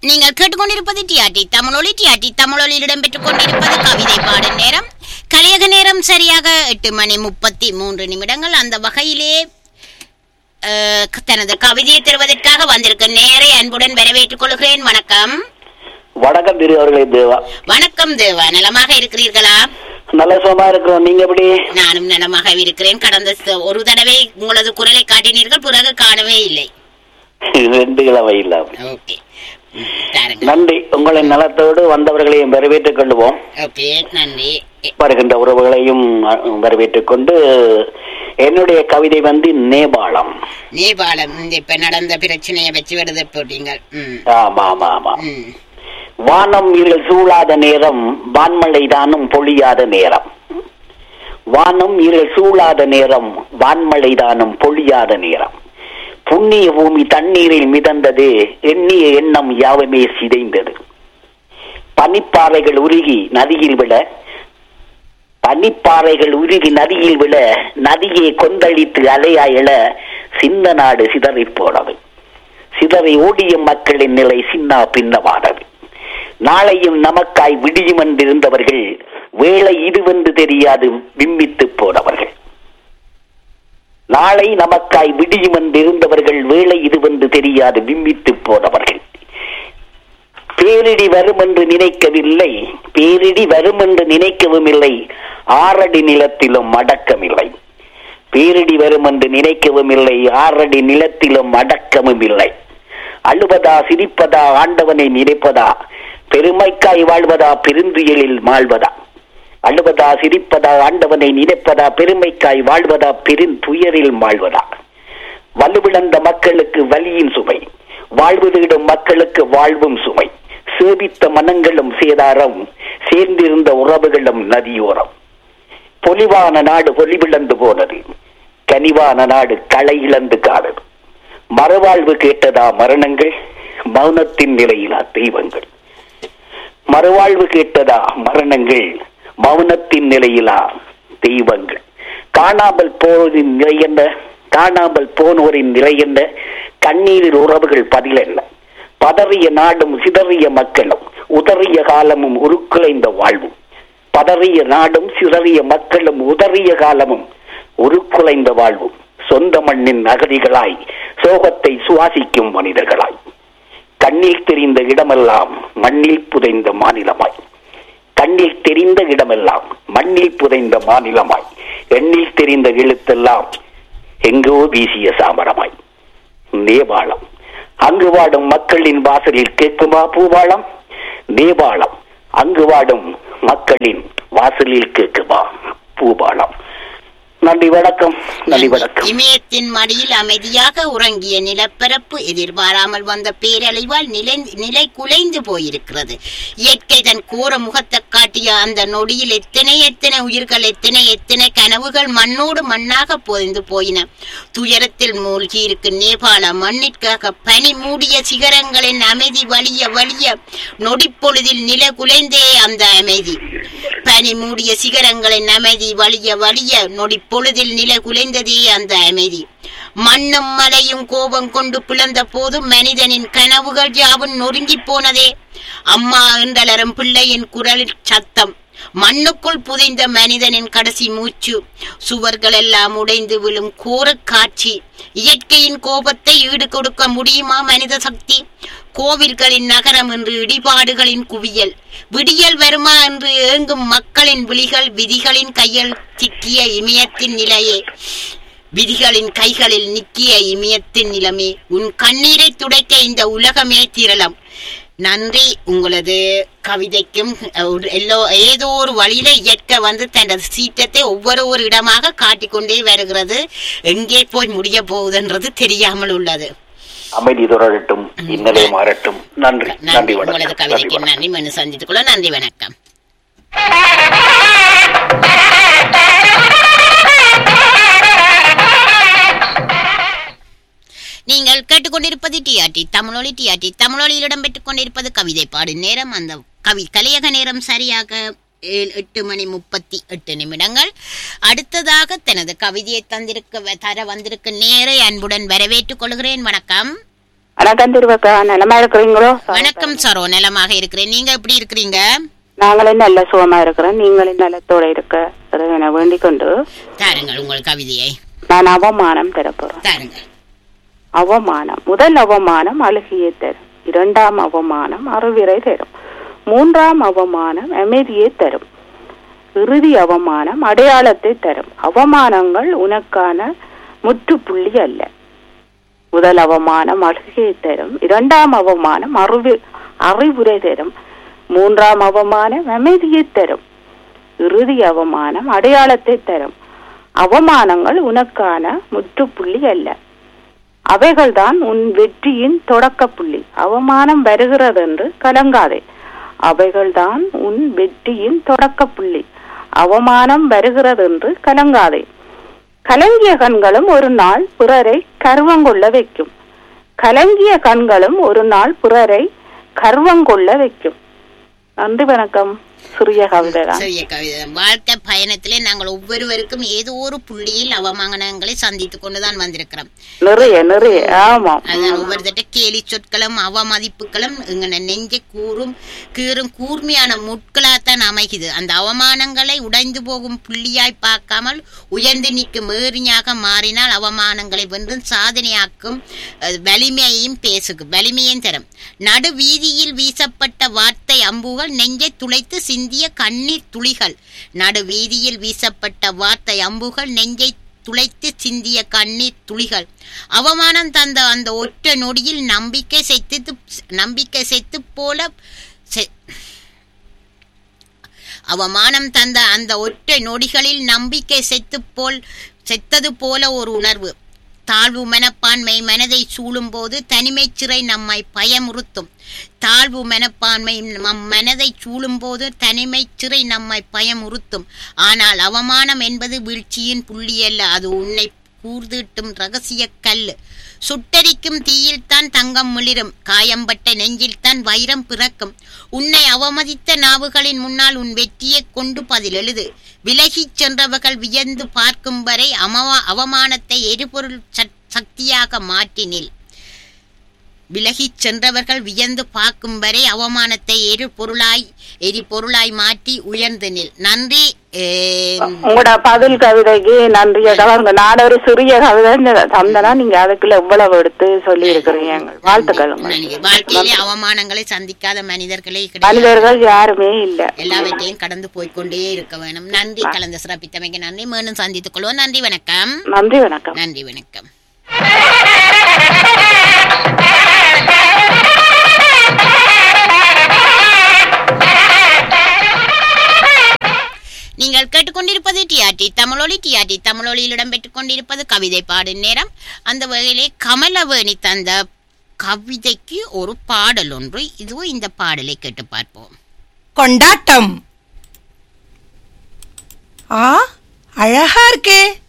நீங்கள் கேட்டுக்கொண்டிருப்பது டிஆர்டி தமிழொலி டிஆர்டி தமிழொலியில் இடம்பெற்றுக் கொண்டிருப்பது கவிதை பாடும் நேரம் கலையக நேரம் சரியாக எட்டு மணி முப்பத்தி மூன்று நிமிடங்கள் அந்த வகையிலே அஹ், தனது கவிதையை தருவதற்காக வந்திருக்க நேரை அன்புடன் வரவேற்றுக் கொள்கிறேன் வணக்கம் வணக்கம் திரு அவர்களே தேவா வணக்கம் தேவா நலமாக இருக்கிறீர்களா நல்ல சுகமா இருக்கிறோம் நீங்க எப்படி நானும் நலமாக இருக்கிறேன் கடந்த ச- ஒரு தடவை உங்களது குரலை காட்டினீர்கள் பிறகு காணவே இல்லை ரெண்டு கிழமை இல்லாம ஓகே ம், தாருங்க நன்றி உங்களின் நலத்தோடு வந்தவர்களையும் வரவேற்றுக் கொள்வோம் ஓகே நன்றி வருகின்ற உறவுகளையும் அஹ், வரவேற்றுக் கொண்டு என்னுடைய கவிதை வந்து நேபாளம் நேபாளம் இந்த இப்ப நடந்த பிரச்சனையை வச்சு விடுத போட்டீங்க ம் ஆமா ஆமா ஆமா ம் வானம் இருள் சூழாத நேரம் வான்மழை தானும் பொழியாத நேரம் வானம் இருள் சூழாத நேரம் வான்மழை தானும் பொழியாத நேரம் புண்ணிய பூமி தண்ணீரில் மிதந்தது எண்ணிய எண்ணம் யாவுமே சிதைந்தது பனிப்பாறைகள் உருகி நதியில் விட பனிப்பாறைகள் உருகி நதியில் விட நதியை கொந்தளித்து அலையாயல சிந்த நாடு சிதறிப் போனது சிதறி ஓடிய மக்களின் நிலை சின்னா பின்னமானது நாளையும் நமக்காய் விடியும் என்றிருந்தவர்கள் வேளை இதுவென்று தெரியாது விம்மித்து போனவர்கள் நாளை நமக்காய் விடியும் என்றிருந்தவர்கள் வேளை இதுவென்று தெரியாது விம்மித்து போனவர்கள் பேரிடி வரும் என்று நினைக்கவில்லை பேரிடி வரும் என்று நினைக்கவும் இல்லை ஆறடி நிலத்திலும் அடக்கமில்லை பேரிடி வரும் என்று நினைக்கவும் இல்லை ஆறடி நிலத்திலும் அடக்கமும் இல்லை அழுவதா சிரிப்பதா ஆண்டவனை நினைப்பதா பெருமைக்காய் வாழ்வதா பெருந்துயலில் மாழ்வதா அழுவதா சிரிப்பதா ஆண்டவனை நினைப்பதா பெருமைக்காய் வாழ்வதா பெருந்துயரில் மாழ்வதா வலுவிழந்த மக்களுக்கு வலியின் சுமை வாழ்வு தேடும் மக்களுக்கு வாழ்வும் சுமை சேபித்த மனங்களும் சேதாரம் சேர்ந்திருந்த உறவுகளும் நதியோரம் பொலிவான நாடு பொலிவிழந்து போனது கனிவான நாடு களை இழந்து காணது மறுவாழ்வு கேட்டதா மரணங்கள் மௌனத்தின் நிலையிலா தெய்வங்கள் மறுவாழ்வு கேட்டதா மரணங்கள் மௌனத்தின் நிலையிலா தெய்வங்கள் காணாமல் போவதின் நிலை என்ன காணாமல் போனோரின் நிலை என்ன கண்ணீரில் உறவுகள் பதில் என்ன பதறிய நாடும் சிதறிய மக்களும் உதறிய காலமும் உருக்குலைந்த வாழ்வும் பதறிய நாடும் சிதறிய மக்களும் உதறிய காலமும் உருக்குலைந்த வாழ்வும் சொந்த மண்ணின் அகதிகளாய் சோகத்தை சுவாசிக்கும் மனிதர்களாய் கண்ணில் தெரிந்த இடமெல்லாம் மண்ணில் புதைந்த மாநிலமாய் கண்ணில் தெரிந்த இடமெல்லாம் மண்ணில் புதைந்த மாநிலமாய் எண்ணில் தெரிந்த எழுத்தெல்லாம் எங்கோ வீசிய சாமரமாய் நேபாளம் அங்கு வாடும் மக்களின் வாசலில் கேட்குமா பூபாளம் நேபாளம் அங்கு வாடும் மக்களின் வாசலில் கேட்குமா பூபாளம் நன்றி வணக்கம் நன்றி வணக்கம் இமயத்தின் மடியில் அமைதியாக உறங்கிய நிலப்பரப்பு எதிர்பாராமல் வந்த பேரழிவால் நிலை நிலை குலைந்து போயிருக்கிறது இயற்கை தன் கோர முகத்தை காட்டிய அந்த நொடியில் எத்தனை எத்தனை உயிர்கள் எத்தனை எத்தனை கனவுகள் மண்ணோடு மண்ணாக பொதிந்து போயின துயரத்தில் மூழ்கி இருக்கும் நேபாள மண்ணிற்காக பனி மூடிய சிகரங்களின் அமைதி வலிய வலிய நொடிப்பொழுதில் நில குலைந்தே அந்த அமைதி பனி மூடிய சிகரங்களின் அமைதி வலிய வலிய நொடி பொழுதில் நில குலைந்ததே அந்த அமைதி மண்ணும் மலையும் கோபம் கொண்டு பிளந்த போது மனிதனின் கனவுகள் யாவும் நொறுங்கி போனதே அம்மா என்றலரும் பிள்ளையின் குரலில் சத்தம் மண்ணுக்குள் புதைந்த மனிதனின் கடைசி மூச்சு சுவர்கள் எல்லாம் உடைந்து விழும் கோரக் காட்சி இயற்கையின் கோபத்தை ஈடு கொடுக்க முடியுமா மனித சக்தி கோவில்களின் நகரம் என்று இடிபாடுகளின் குவியல் விடியல் வருமா என்று ஏங்கும் மக்களின் விழிகள் விதிகளின் கையில் சிக்கிய இமயத்தின் நிலையே விதிகளின் கைகளில் நிக்கிய இமயத்தின் நிலமே உன் கண்ணீரை துடைக்க இந்த உலகமே திரளம் நன்றி உங்களது கவிதைக்கும் அஹ், ஒரு எல்லோ ஏதோ ஒரு வழியில இயற்கை வந்து தனது சீற்றத்தை ஒவ்வொரு ஒரு இடமாக காட்டிக்கொண்டே வருகிறது எங்கே போய் முடிய போகுதுன்றது தெரியாமல் உள்ளது அமைதி தொடரட்டும் இந்நிலை மாறட்டும் நன்றி நன்றி நன்றி வணக்கம் உங்களது நன்றி கவிதைக்கு வணக்கம் நன்றி மனு சந்தித்துக் கொள்ள நன்றி வணக்கம் நீங்கள் கேட்டுக்கொண்டிருப்பது டிஆர்டி தமிழொலி டிஆர்டி தமிழொலியில் இடம்பெற்றுக் கொண்டிருப்பது கவிதை பாடு நேரம் அந்த கவி கலையக நேரம் சரியாக ஏழு எட்டு மணி முப்பத்தி எட்டு நிமிடங்கள் அடுத்ததாக தனது கவிதையை தந்திருக்க தர வந்திருக்க நேரை அன்புடன் வரவேற்றுக் கொள்கிறேன் வணக்கம் வணக்கம் திருவக்கா நலமா இருக்கிறீங்களோ வணக்கம் சரோ நலமாக இருக்கிறேன் நீங்க எப்படி இருக்கிறீங்க நாங்களும் நல்ல சுகமா இருக்கிறோம் நீங்களும் நலத்தோட இருக்க என வேண்டிக் கொண்டு தாருங்கள் உங்கள் கவிதையை நான் அவமானம் தரப்போறேன் தாருங்கள் அவமானம் முதல் அவமானம் அழுகியை தரும் இரண்டாம் அவமானம் அறுவிரை தரும் மூன்றாம் அவமானம் அமைதியை தரும் இறுதி அவமானம் அடையாளத்தை தரும் அவமானங்கள் உனக்கான முற்றுப்புள்ளி அல்ல முதல் அவமானம் அழுகையை தரும் இரண்டாம் அவமானம் அறிவு அறிவுரை தரும் மூன்றாம் அவமானம் அமைதியை தரும் இறுதி அவமானம் அடையாளத்தை தரும் அவமானங்கள் உனக்கான முற்றுப்புள்ளி அல்ல அவைகள்தான் உன் வெற்றியின் தொடக்க புள்ளி அவமானம் வருகிறதென்று கலங்காதே அவைகள்தான் உன் வெற்றியின் தொடக்க புள்ளி அவமானம் வருகிறதென்று கலங்காதே கலங்கிய கண்களும் ஒரு நாள் பிறரை கர்வங்கொள்ள வைக்கும் கலங்கிய கண்களும் ஒரு நாள் பிறரை கர்வங்கொள்ள வைக்கும் நன்றி வணக்கம் சிறிய கவிதை தான் சிறிய கவிதை வாழ்க்கை பயணத்திலே நாங்கள் ஒவ்வொருவருக்கும் ஏதோ ஒரு புள்ளியில் அவமானங்களை சந்தித்துக் கொண்டுதான் வந்திருக்கிறோம் நிறைய நிறைய ஆமாம் அதான் ஒவ்வொருத்தட்ட கேலி சொற்களும் அவமதிப்புகளும் எங்கன நெஞ்சை கூறும் கீறும் கூர்மையான முட்களாத்தான் அமைக்குது அந்த அவமானங்களை உடைந்து போகும் புள்ளியாய் பார்க்காமல் உயர்ந்து நிற்கும் ஏறியாக மாறினால் அவமானங்களை வென்று சாதனையாக்கும் அஹ், வலிமையையும் பேசுகு வலிமையும் தரும் நடு வீதியில் வீசப்பட்ட வார்த்தை அம்புகள் நெஞ்சை துளைத்து சிந்திய கண்ணீர் துளிகள் நடு வீதியில் வீசப்பட்ட வார்த்தை அம்புகள் நெஞ்சை துளைத்து சிந்திய கண்ணீர் துளிகள் அவமானம் தந்த அந்த ஒற்ற நொடியில் நம்பிக்கை செத்து நம்பிக்கை செத்து போல செ- அவமானம் தந்த அந்த ஒற்றை நொடிகளில் நம்பிக்கை செத்து போல் செத்தது போல ஒரு உணர்வு தாழ்வு மனப்பான்மை மனதை சூழும் போது தனிமை சிறை நம்மை பயமுறுத்தும் தாழ்வு மனப்பான்மை நம் மனதை சூழும் போது தனிமை சிறை நம்மை பயமுறுத்தும் ஆனால் அவமானம் என்பது வீழ்ச்சியின் புள்ளியல்ல அது உன்னை கூர்தீட்டும் ரகசிய கல் சுட்டரிக்கும் தீயில்தான் தங்கம் மிளிரும் காயம்பட்ட நெஞ்சில்தான் வைரம் பிறக்கும் உன்னை அவமதித்த நாவுகளின் முன்னால் உன் வெற்றியை கொண்டு பதில் எழுது விலகிச் சென்றவர்கள் வியந்து பார்க்கும் வரை அமவா அவமானத்தை எரிபொருள் சக்- சக்தியாக மாற்றினில் விலகிச் சென்றவர்கள் வியந்து பார்க்கும் வரை அவமானத்தை எரிபொருளாய் எரிபொருளாய் மாற்றி உயர்ந்து நில் நன்றி ஏம், உங்களோட பதில் கவிதைக்கு நன்றி பாருங்க நான் ஒரு சிறிய கவிதை தந்தனா நீங்க அதுக்குள்ள எவ்வளவு எடுத்து சொல்லி இருக்கிறீங்க வாழ்த்துக்கள் நன்றி. உங்களுக்கு. வாழ்க்கையிலே அவமானங்களை சந்திக்காத மனிதர்களே கிடையாது மனிதர்கள் யாருமே இல்ல எல்லாவற்றையும் கடந்து போய்க்கொண்டே இருக்க வேணும் நன்றி கலந்து சிறப்பித்தமைக்கு நன்றி மீண்டும் சந்தித்துக் கொள்வோம் நன்றி வணக்கம் நன்றி வணக்கம் நன்றி வணக்கம் நீங்கள் கேட்டுக்கொண்டிருப்பது டிஆர்டி தமிழொலி டிஆர்டி தமிழொலியில் இடம்பெற்றுக் கொண்டிருப்பது கவிதை பாடும் நேரம் அந்த வகையிலே கமலவேணி தந்த கவிதைக்கு ஒரு பாடல் ஒன்று இதுவும் இந்த பாடலை கேட்டு பார்ப்போம் கொண்டாட்டம் ஆ அழகா இருக்கே